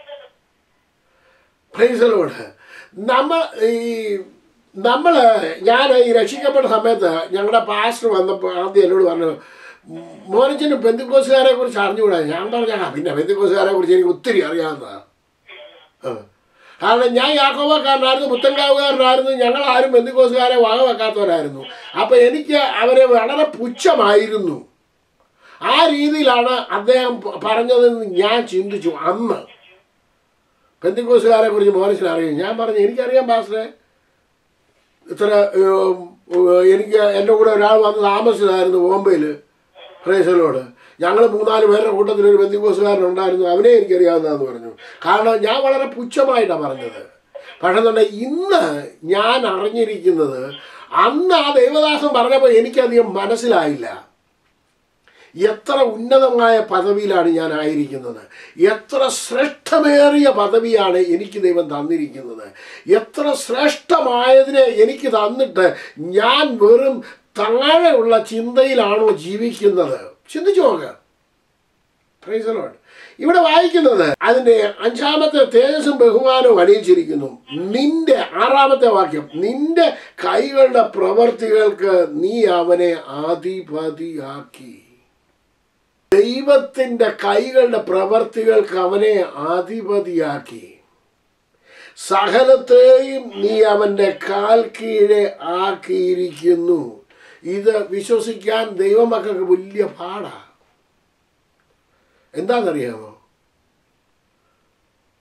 A: പ്രൈസലോട് നമ്മൾ ഈ നമ്മൾ ഞാൻ ഈ രക്ഷിക്കപ്പെട്ട സമയത്ത് ഞങ്ങളുടെ പാസ്റ്റർ വന്നപ്പോൾ ആദ്യം എന്നോട് പറഞ്ഞു മോനച്ചന് ബന്ധുക്കോസുകാരെ കുറിച്ച് അറിഞ്ഞുകൂടാ ഞാൻ പറഞ്ഞ "ആ, പിന്നെ ബന്ധുക്കോസുകാരെ കുറിച്ച് എനിക്ക് ഒത്തിരി അറിയാവുന്നതാണ് ആ. കാരണം ഞാൻ യാക്കോബക്കാരനായിരുന്നു പുത്തൻകാവുകാരനായിരുന്നു ഞങ്ങൾ ആരും ബന്ധുക്കോസുകാരെ വക വെക്കാത്തവരായിരുന്നു അപ്പം എനിക്ക് അവരെ വളരെ പുച്ഛമായിരുന്നു ആ രീതിയിലാണ് അദ്ദേഹം പ- പറഞ്ഞതെന്ന് ഞാൻ ചിന്തിച്ചു അന്ന് പെന്തിക്കോസുകാരെ കുറിച്ച് മോനസിന് അറിയും ഞാൻ പറഞ്ഞു എനിക്കറിയാം പാസ്റ്ററെ ഇത്ര ഏം, ഏ, എനിക്ക് എൻ്റെ കൂടെ ഒരാൾ വന്ന് താമസിച്ചതായിരുന്നു ബോംബെയിൽ ഫ്രേസലോട് ഞങ്ങൾ മൂന്നാല് പേരുടെ കൂട്ടത്തിൽ ഒരു ബന്ധുക്കോസുകാരനുണ്ടായിരുന്നു അവനെ എനിക്കറിയാവുന്നതെന്ന് പറഞ്ഞു കാരണം ഞാൻ വളരെ പുച്ഛമായിട്ടാണ് പറഞ്ഞത് പക്ഷെ എന്നുണ്ടെങ്കിൽ ഇന്ന് ഞാൻ അറിഞ്ഞിരിക്കുന്നത് അന്ന് ആ ദൈവദാസൻ പറഞ്ഞപ്പോൾ എനിക്കധികം മനസ്സിലായില്ല എത്ര ഉന്നതമായ പദവിയിലാണ് ഞാൻ ആയിരിക്കുന്നത് എത്ര ശ്രേഷ്ഠമേറിയ പദവിയാണ് എനിക്ക് ദൈവം തന്നിരിക്കുന്നത് എത്ര ശ്രേഷ്ഠമായതിനെ എനിക്ക് തന്നിട്ട് ഞാൻ വെറും താഴെയുള്ള ചിന്തയിലാണോ ജീവിക്കുന്നത് ചിന്തിച്ചു നോക്കുക Praise the Lord. ഇവിടെ വായിക്കുന്നത് അതിന്റെ അഞ്ചാമത്തെ തേജസ്സും ബഹുമാനവും അണിയിച്ചിരിക്കുന്നു നിന്റെ ആറാമത്തെ വാക്യം നിന്റെ കൈകളുടെ പ്രവർത്തികൾക്ക് നീ അവനെ ആധിപതിയാക്കി ദൈവത്തിന്റെ കൈകളുടെ പ്രവർത്തികൾക്ക് അവനെ ആധിപതിയാക്കി സകലത്തെയും നീ അവന്റെ കാൽ കീഴെ ആക്കിയിരിക്കുന്നു ഇത് വിശ്വസിക്കാൻ ദൈവമക്കൾക്ക് വലിയ പാടാ എന്താണെന്നറിയാമോ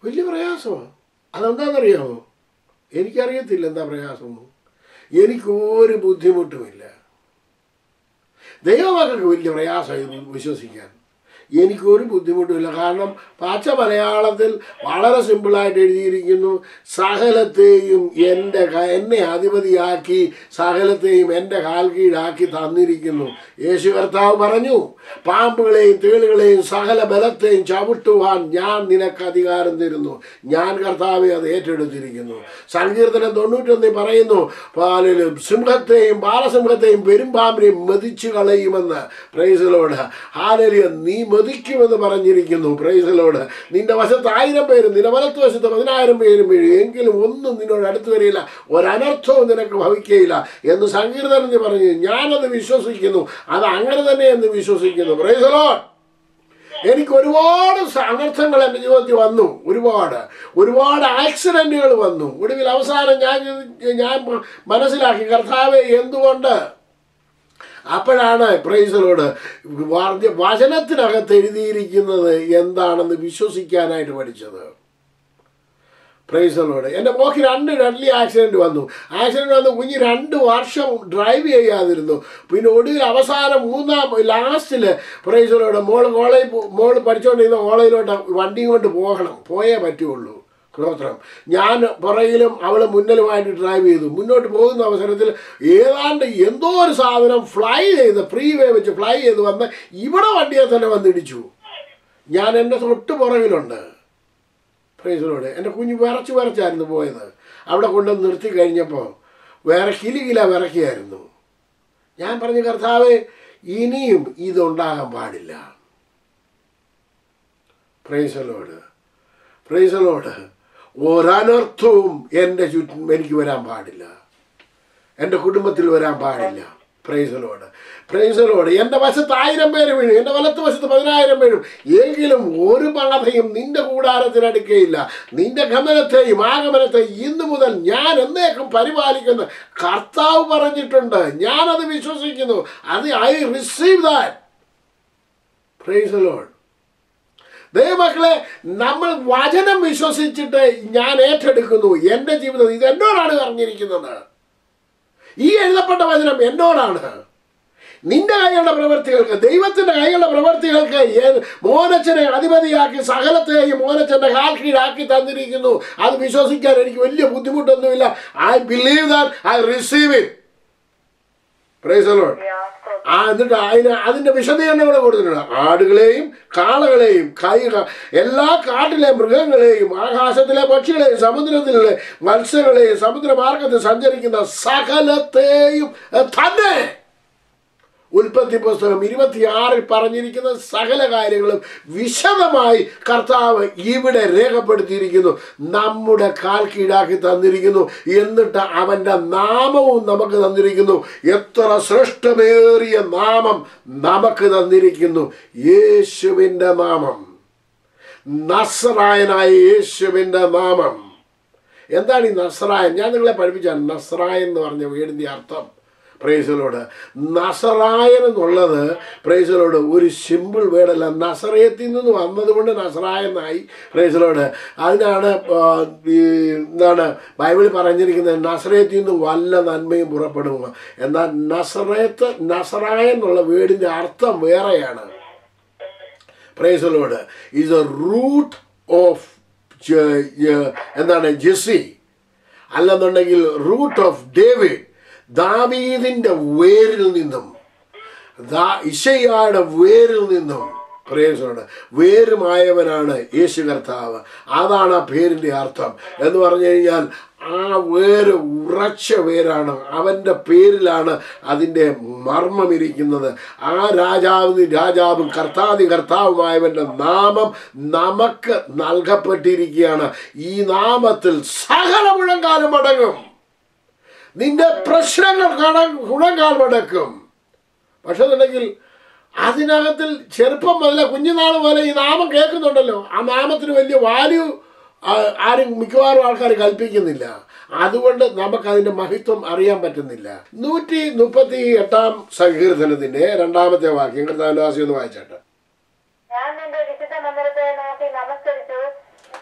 A: വലിയ പ്രയാസമാണ് അതെന്താണെന്നറിയാമോ എനിക്കറിയത്തില്ല എന്താ പ്രയാസമൊന്നും എനിക്ക് ഒരു ബുദ്ധിമുട്ടുമില്ല ദൈവമക്കൾക്ക് വലിയ പ്രയാസം ഇത് വിശ്വസിക്കാൻ എനിക്കൊരു ബുദ്ധിമുട്ടുമില്ല കാരണം പച്ച മലയാളത്തിൽ വളരെ സിമ്പിളായിട്ട് എഴുതിയിരിക്കുന്നു സകലത്തെയും എൻ്റെ ക- എന്നെ അധിപതിയാക്കി സകലത്തെയും എൻ്റെ കാൽ കീഴാക്കി തന്നിരിക്കുന്നു യേശു കർത്താവ് പറഞ്ഞു പാമ്പുകളെയും തേളുകളെയും സകല ബലത്തെയും ചവിട്ടുവാൻ ഞാൻ നിനക്ക് അധികാരം തരുന്നു ഞാൻ കർത്താവെ അത് ഏറ്റെടുത്തിരിക്കുന്നു സങ്കീർത്തനം തൊണ്ണൂറ്റൊന്നിൽ പറയുന്നു പാലിലും സിംഹത്തെയും ബാലസിംഹത്തെയും പെരുമ്പാമ്പിനെയും മെതിച്ചു കളയുമെന്ന് പ്രൈസലോട് ഹാലലിയ നീ മെതിക്കുമെന്ന് പറഞ്ഞിരിക്കുന്നു പ്രൈസലോട് നിന്റെ വശത്ത് ആയിരം പേരും നിന്റെ വലത്ത് വശത്ത് പതിനായിരം പേരും വീഴും എങ്കിലും ഒന്നും നിന്നോട് അടുത്ത് വരികയില്ല ഒരനർത്ഥവും നിനക്ക് ഭവിക്കുകയില്ല എന്ന് സങ്കീർത്തനത്തിൽ പറഞ്ഞു ഞാനത് വിശ്വസിക്കുന്നു അത് അങ്ങനെ തന്നെ എന്ന് വിശ്വസിക്കുന്നു പ്രൈസലോട് എനിക്ക് ഒരുപാട് സ- അനർത്ഥങ്ങൾ എൻ്റെ ജീവിതത്തിൽ വന്നു ഒരുപാട് ഒരുപാട് ആക്സിഡൻറ്റുകൾ വന്നു ഒടുവിൽ അവസാനം ഞാൻ ഇത് ഞാൻ മനസ്സിലാക്കി കർത്താവെ എന്തുകൊണ്ട് അപ്പോഴാണ് പ്രൈസലോട് വചനത്തിനകത്ത് എഴുതിയിരിക്കുന്നത് എന്താണെന്ന് വിശ്വസിക്കാനായിട്ട് പഠിച്ചത് പ്രൈസലോട് എൻ്റെ മോക്ക് രണ്ട് ഡെഡ്ലി ആക്സിഡൻറ്റ് വന്നു ആക്സിഡൻറ്റ് വന്ന് കുഞ്ഞ് രണ്ട് വർഷം ഡ്രൈവ് ചെയ്യാതിരുന്നു പിന്നെ ഒടുവിൽ അവസാനം മൂന്നാം ലാസ്റ്റിൽ പ്രൈസലോട് മോൾ കോളേജ് മോൾ പഠിച്ചുകൊണ്ടിരുന്ന കോളേജിലോട്ട് വണ്ടിയും കൊണ്ട് പോകണം പോയേ പറ്റുള്ളൂ ക്ലോത്രം ഞാൻ പുറകിലും അവൾ മുന്നിലുമായിട്ട് ഡ്രൈവ് ചെയ്തു മുന്നോട്ട് പോകുന്ന അവസരത്തിൽ ഏതാണ്ട് എന്തോ ഒരു സാധനം ഫ്ലൈ ചെയ്ത് ഫ്രീ വേ വെച്ച് ഫ്ലൈ ചെയ്ത് വന്ന് ഇവിടെ വണ്ടിയെ തന്നെ വന്നിടിച്ചു ഞാൻ എൻ്റെ തൊട്ട് പുറകിലുണ്ട് പ്രൈസിലോട് എൻ്റെ കുഞ്ഞ് വിറച്ച് വിറച്ചായിരുന്നു പോയത് അവിടെ കൊണ്ടുവന്ന് നിർത്തി കഴിഞ്ഞപ്പോൾ വേറെ കിലികില വിറക്കിയായിരുന്നു ഞാൻ പറഞ്ഞു കർത്താവെ ഇനിയും ഇതുണ്ടാകാൻ പാടില്ല പ്രൈസലോട് പ്രൈസലോട് ഒരനർത്ഥവും എൻ്റെ ചുറ്റും എനിക്ക് വരാൻ പാടില്ല എൻ്റെ കുടുംബത്തിൽ വരാൻ പാടില്ല പ്രൈസലോട് പ്രൈസലോട് എൻ്റെ വശത്ത് ആയിരം പേര് വീഴും എൻ്റെ വലത്ത് വശത്ത് പതിനായിരം പേരും എങ്കിലും ഒരു ബാധയും നിന്റെ കൂടാരത്തിനടുക്കയില്ല നിന്റെ ഗമനത്തെയും ആഗമനത്തെയും ഇന്നു മുതൽ ഞാൻ എന്നേക്കും പരിപാലിക്കുന്ന കർത്താവ് പറഞ്ഞിട്ടുണ്ട് ഞാനത് വിശ്വസിക്കുന്നു അത് ഐ റിസീവ് ദാറ്റ് പ്രൈസലോട് ദൈവമക്കളെ നമ്മൾ വചനം വിശ്വസിച്ചിട്ട് ഞാൻ ഏറ്റെടുക്കുന്നു എൻ്റെ ജീവിതം ഇത് എന്നോടാണ് പറഞ്ഞിരിക്കുന്നത് ഈ എഴുതപ്പെട്ട വചനം എന്നോടാണ് നിന്റെ കൈകളുടെ പ്രവൃത്തികൾക്ക് ദൈവത്തിന്റെ കൈകളുടെ പ്രവൃത്തികൾക്ക് ഏ- മോനച്ചനെ അധിപതിയാക്കി സകലത്തെയും മോനച്ചന്റെ കാൽ കീഴാക്കി തന്നിരിക്കുന്നു അത് വിശ്വസിക്കാൻ എനിക്ക് വലിയ ബുദ്ധിമുട്ടൊന്നുമില്ല I believe that I receive it praise the Lord ആ എന്നിട്ട് അതിന് അതിന്റെ വിശദീകരണങ്ങൾ കൊടുത്തിട്ടുണ്ട് ആടുകളെയും കാളകളെയും കൈ എല്ലാ കാട്ടിലെ മൃഗങ്ങളെയും ആകാശത്തിലെ പക്ഷികളെയും സമുദ്രത്തിലെ മത്സ്യങ്ങളെയും സമുദ്രമാർഗത്തിൽ സഞ്ചരിക്കുന്ന സകലത്തെയും ഏഹ്, തന്നെ ഉൽപ്പത്തി പുസ്തകം ഇരുപത്തിയാറിൽ പറഞ്ഞിരിക്കുന്ന സകല കാര്യങ്ങളും വിശദമായി കർത്താവ് ഇവിടെ രേഖപ്പെടുത്തിയിരിക്കുന്നു നമ്മുടെ കാൽ കീഴാക്കി തന്നിരിക്കുന്നു എന്നിട്ട് അവൻ്റെ നാമവും നമുക്ക് തന്നിരിക്കുന്നു എത്ര ശ്രേഷ്ഠമേറിയ നാമം നമുക്ക് തന്നിരിക്കുന്നു യേശുവിൻ്റെ നാമം നസ്രായനായ യേശുവിൻ്റെ നാമം എന്താണ് ഈ നസ്രായൻ ഞാൻ നിങ്ങളെ പഠിപ്പിച്ചാണ് നസ്രായൻ എന്ന് പറഞ്ഞ വീടിൻ്റെ അർത്ഥം പ്രൈസലോട് നസറായൻ എന്നുള്ളത് പ്രൈസലോട് ഒരു സിമ്പിൾ വേർഡല്ല നസറയത്തിൽ നിന്ന് വന്നതുകൊണ്ട് നസറായെന്നായി പ്രൈസലോട് അതിനാണ് ആ, ഈ എന്താണ് ബൈബിളിൽ പറഞ്ഞിരിക്കുന്നത് നസറയത്തിൽ നിന്ന് വല്ല നന്മയും പുറപ്പെടുക എന്നാൽ നസറയത്ത് നസറായ എന്നുള്ള വേർഡിൻ്റെ അർത്ഥം വേറെയാണ് praise the Lord is a root of എന്താണ് ജെസ്സി അല്ലെന്നുണ്ടെങ്കിൽ റൂട്ട് ഓഫ് ഡേവിഡ് ദാവീദിന്റെ വേരിൽ നിന്നും ദാ ഇഷയായുടെ വേരിൽ നിന്നും പ്രേസോട് വേരുമായവനാണ് യേശു കർത്താവ് അതാണ് ആ പേരിൻ്റെ അർത്ഥം എന്ന് പറഞ്ഞു കഴിഞ്ഞാൽ ആ വേര് ഉറച്ച വേരാണ് അവൻ്റെ പേരിലാണ് അതിൻ്റെ മർമ്മം ഇരിക്കുന്നത് ആ രാജാവിന് രാജാവും കർത്താതി കർത്താവുമായവൻ്റെ നാമം നമുക്ക് നൽകപ്പെട്ടിരിക്കുകയാണ് ഈ നാമത്തിൽ സകല മുഴങ്കാലം അടങ്ങും നിന്റെ പ്രശ്നങ്ങൾ കാണാൻ ഗുണങ്കാൽ മടക്കും പക്ഷെ എന്നുണ്ടെങ്കിൽ അതിനകത്തിൽ ചെറുപ്പം മുതലേ കുഞ്ഞുനാൾ പോലെ ഈ നാമം കേൾക്കുന്നുണ്ടല്ലോ ആ നാമത്തിന് വലിയ വാല്യൂ ആരും മിക്കവാറും ആൾക്കാർ കൽപ്പിക്കുന്നില്ല അതുകൊണ്ട് നമുക്ക് അതിന്റെ മഹത്വം അറിയാൻ പറ്റുന്നില്ല നൂറ്റി മുപ്പത്തി എട്ടാം സങ്കീർത്തനത്തിന്റെ രണ്ടാമത്തെ വാക്യം കർത്താവിന്റെ ഒന്ന് വായിച്ചാട്ടെ
E: ഞാൻ നിന്റെ വിശുദ്ധ മന്ദിരത്തെ നോക്കി നമസ്കരിച്ചു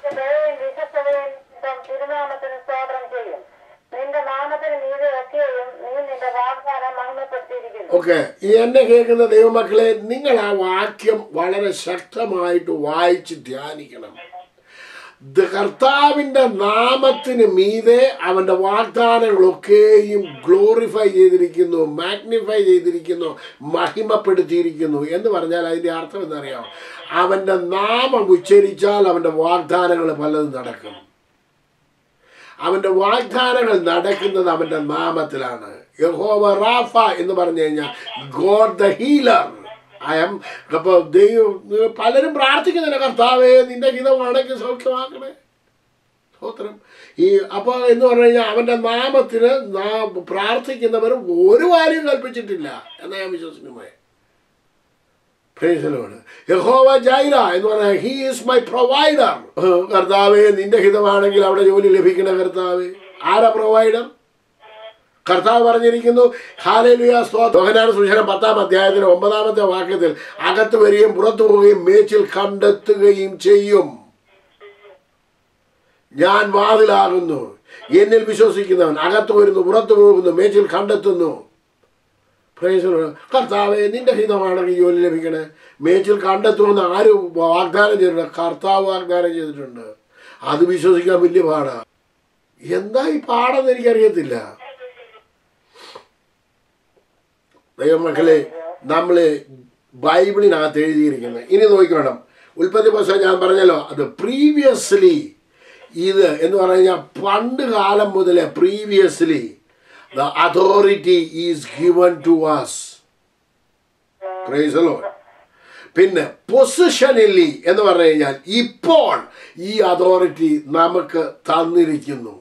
E: ദയവും വിശ്വസ്തതയും തിരുനാമത്തിന് സ്തോത്രം ചെയ്യും നിന്റെ നാമത്തിന് നീതി ഒക്കെയും നീ നിന്റെ വാഗ്ദാനം മഹിമപ്പെടുത്തിയിരിക്കുന്നു
A: ഓക്കെ ഈ എന്നെ കേൾക്കുന്ന ദൈവമക്കളെ നിങ്ങൾ ആ വാക്യം വളരെ ശക്തമായിട്ട് വായിച്ച് ധ്യാനിക്കണം ദ- കർത്താവിന്റെ നാമത്തിന് മീതെ അവന്റെ വാഗ്ദാനങ്ങളൊക്കെയും ഗ്ലോറിഫൈ ചെയ്തിരിക്കുന്നു മാഗ്നിഫൈ ചെയ്തിരിക്കുന്നു മഹിമപ്പെടുത്തിയിരിക്കുന്നു എന്ന് പറഞ്ഞാൽ അതിന്റെ അർത്ഥം എന്നറിയാം അവന്റെ നാമം ഉച്ചരിച്ചാൽ അവന്റെ വാഗ്ദാനങ്ങൾ പലതും നടക്കും അവന്റെ വാഗ്ദാനങ്ങൾ നടക്കുന്നത് അവന്റെ നാമത്തിലാണ് യഹോവ റാഫ എന്ന് പറഞ്ഞു കഴിഞ്ഞാൽ God the healer I am അപ്പോൾ ദൈവം പലരും പ്രാർത്ഥിക്കുന്നില്ല കർത്താവേ നിന്റെ ഹിതമാണെങ്കിൽ സൗഖ്യമാക്കണേ സ്തോത്രം ഈ അപ്പോൾ എന്ന് പറഞ്ഞു കഴിഞ്ഞാൽ അവൻ്റെ നാമത്തിന് നാ- പ്രാർത്ഥിക്കുന്നവർ ഒരു കാര്യം കൽപ്പിച്ചിട്ടില്ല എന്നാ ഞാൻ വിശ്വസിക്കുന്നത് പ്രേസലോട് യഹോവ ജൈര എന്ന് പറഞ്ഞാൽ ഹീ ഈസ് മൈ പ്രൊവൈഡർ കർത്താവേ നിന്റെ ഹിതമാണെങ്കിൽ അവിടെ ജോലി ലഭിക്കണ കർത്താവേ ആരാ പ്രൊവൈഡർ കർത്താവ് പറഞ്ഞിരിക്കുന്നു ഹാലേലുയ സ്തോഹനാന സുശരം പത്താം അധ്യായത്തിന് ഒമ്പതാമത്തെ വാക്യത്തിൽ അകത്ത് വരികയും പുറത്തു പോവുകയും മേച്ചിൽ കണ്ടെത്തുകയും ചെയ്യും ഞാൻ വാതിലാകുന്നു എന്നിൽ വിശ്വസിക്കുന്നവൻ അകത്ത് വരുന്നു പുറത്തു പോകുന്നു മേച്ചിൽ കണ്ടെത്തുന്നു Praise the Lord. കർത്താവെ നിന്റെ ഹിതമാണെങ്കിൽ ജോലി ലഭിക്കണേ മേച്ചിൽ കണ്ടെത്തുമെന്ന് ആര് വാഗ്ദാനം ചെയ്തിട്ടുണ്ട് കർത്താവ് വാഗ്ദാനം ചെയ്തിട്ടുണ്ട് അത് വിശ്വസിക്കാൻ വലിയ പാടാ എന്താ ഈ പാടെന്ന് എനിക്കറിയത്തില്ല ദൈവമക്കളെ നമ്മൾ ബൈബിളിനകത്ത് എഴുതിയിരിക്കുന്നത് ഇനി നോക്കിക്കണം ഉൽപ്പത്തി പുസ്തകം ഞാൻ പറഞ്ഞല്ലോ അത് പ്രീവിയസ്ലി ഇത് എന്ന് പറഞ്ഞു കഴിഞ്ഞാൽ പണ്ട് കാലം മുതലേ previously the authority is given to us praise Lord പിന്നെ പൊസിഷനലി എന്ന് പറഞ്ഞു കഴിഞ്ഞാൽ ഇപ്പോൾ ഈ അതോറിറ്റി നമുക്ക് തന്നിരിക്കുന്നു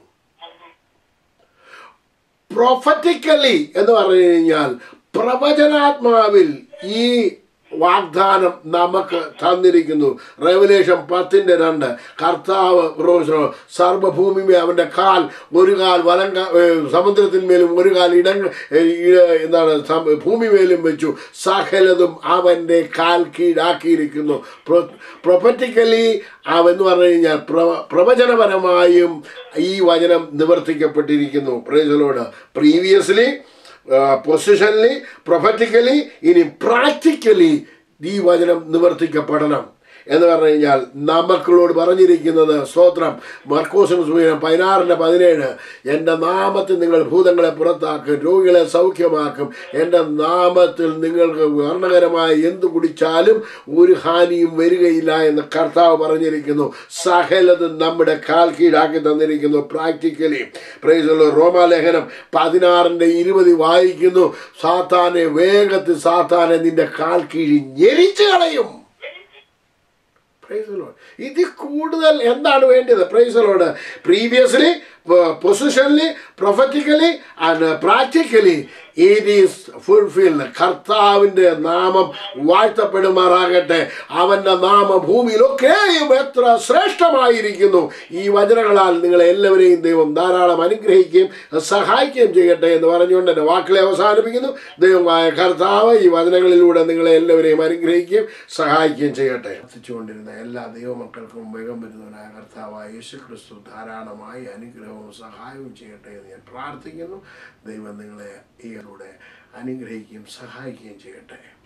A: പ്രൊഫറ്റിക്കലി എന്ന് പറഞ്ഞു കഴിഞ്ഞാൽ പ്രവചനാത്മാവിൽ ഈ വാഗ്ദാനം നമുക്ക് തന്നിരിക്കുന്നു റെവലേഷൻ പത്തിന്റെ രണ്ട് കർത്താവ് റോഷോ സർവഭൂമിമേ അവന്റെ കാൽ ഒരു കാൽ വലം കാ- ഏ, സമുദ്രത്തിന്മേലും ഒരു കാൽ ഇടം ഏ, ഇട- എന്താണ് സം- ഭൂമിമേലും വെച്ചു സകലതും അവന്റെ കാൽ കീഴാക്കിയിരിക്കുന്നു പ്രൊപ്പറ്റിക്കലി എന്ന് പറഞ്ഞു കഴിഞ്ഞാൽ പ്ര- പ്രവചനപരമായും ഈ വചനം നിവർത്തിക്കപ്പെട്ടിരിക്കുന്നു പ്രേസലോട് പ്രീവിയസ്ലി പൊസിഷനലി പ്രൊഫറ്റിക്കലി ഇനി പ്രാക്ടിക്കലി ഈ വചനം നിവർത്തിക്കപ്പെടണം എന്ന് പറഞ്ഞു കഴിഞ്ഞാൽ നമുക്കളോട് പറഞ്ഞിരിക്കുന്നത് സ്തോത്രം മർക്കോസിന് സൂചന പതിനാറിൻ്റെ പതിനേഴ് എൻ്റെ നാമത്തിൽ നിങ്ങൾ ഭൂതങ്ങളെ പുറത്താക്കും രോഗികളെ സൗഖ്യമാക്കും എൻ്റെ നാമത്തിൽ നിങ്ങൾക്ക് വർണ്ണകരമായ എന്തു കുടിച്ചാലും ഒരു ഹാനിയും വരികയില്ല എന്ന് കർത്താവ് പറഞ്ഞിരിക്കുന്നു സകലതും നമ്മുടെ കാൽ കീഴാക്കി തന്നിരിക്കുന്നു പ്രാക്ടിക്കലി പ്രൈസുള്ള റോമാലേഖനം പതിനാറിൻ്റെ ഇരുപത് വായിക്കുന്നു സാത്താനെ വേഗത്തിൽ സാത്താനെ നിന്റെ കാൽ കീഴി ഞെരിച്ചു കളയും പ്രൈസ് ലോഡ് ഇതിൽ കൂടുതൽ എന്താണ് വേണ്ടത് praise Lord previously positionally prophetically and practically it is fulfilled കർത്താവിൻ്റെ നാമം വാഴ്ത്തപ്പെടുമാറാകട്ടെ അവൻ്റെ നാമം ഭൂമിയിലൊക്കെയും എത്ര ശ്രേഷ്ഠമായിരിക്കുന്നു ഈ വചനങ്ങളാൽ നിങ്ങളെ എല്ലാവരെയും ദൈവം ധാരാളം അനുഗ്രഹിക്കുകയും സഹായിക്കുകയും ചെയ്യട്ടെ എന്ന് പറഞ്ഞുകൊണ്ട് എൻ്റെ വാക്കുകളെ അവസാനിപ്പിക്കുന്നു ദൈവമായ കർത്താവ് ഈ വചനങ്ങളിലൂടെ നിങ്ങളെ എല്ലാവരെയും അനുഗ്രഹിക്കുകയും സഹായിക്കുകയും ചെയ്യട്ടെ എത്തിച്ചുകൊണ്ടിരുന്ന എല്ലാ ദൈവമക്കൾക്കും വേഗം വരുന്നവനായ കർത്താവായ യേശു ക്രിസ്തു ധാരാളമായി അനുഗ്രഹവും സഹായവും ചെയ്യട്ടെ എന്ന് ഞാൻ പ്രാർത്ഥിക്കുന്നു ദൈവം നിങ്ങളെ ഈയിലൂടെ അനുഗ്രഹിക്കുകയും സഹായിക്കുകയും ചെയ്യട്ടെ